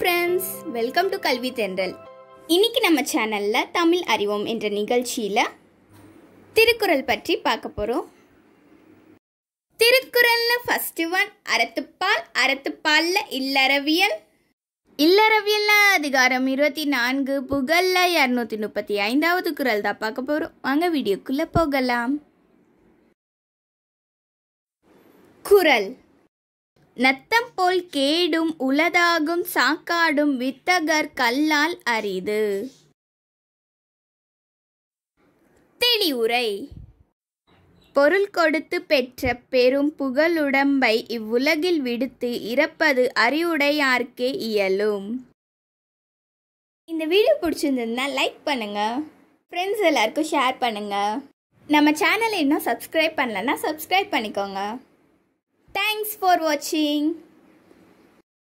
friends welcome to கல்வி தென்றல் இன்னைக்கு நம்ம சேனல்ல தமிழ் அறிவோம் என்ற நிகழ்ச்சியில திருக்குறள் பற்றி பார்க்க போறோம் திருக்குறள்ல ஃபர்ஸ்ட் ஒன் அறத்துப்பால் அறத்துப்பால்ல இல்லறவியல் இல்லறவியல்ல அதிகாரம் இருபத்தி நான்கு புகழ்ல இரநூத்தி முப்பத்தி ஐந்தாவது குறள் தான் பார்க்க போறோம் வாங்க வீடியோக்குள்ள போகலாம் குறள் நத்தம் போல் கேடும் உளதாகும் சாக்காடும் வித்தகர் கல்லால் அரிது தெளிவுரை பொருள் கொடுத்து பெற்ற பெரும் புகழுடம்பை இவ்வுலகில் விடுத்து இறப்பது அறிவுடையார்க்கே இயலும் இந்த வீடியோ பிடிச்சிருந்ததுன்னா லைக் பண்ணுங்க ஃப்ரெண்ட்ஸ் எல்லாருக்கும் ஷேர் பண்ணுங்க நம்ம சேனலை இன்னும் சப்ஸ்கிரைப் பண்ணலன்னா சப்ஸ்கிரைப் பண்ணிக்கோங்க தேங்க்ஸ் ஃபார் வாட்சிங்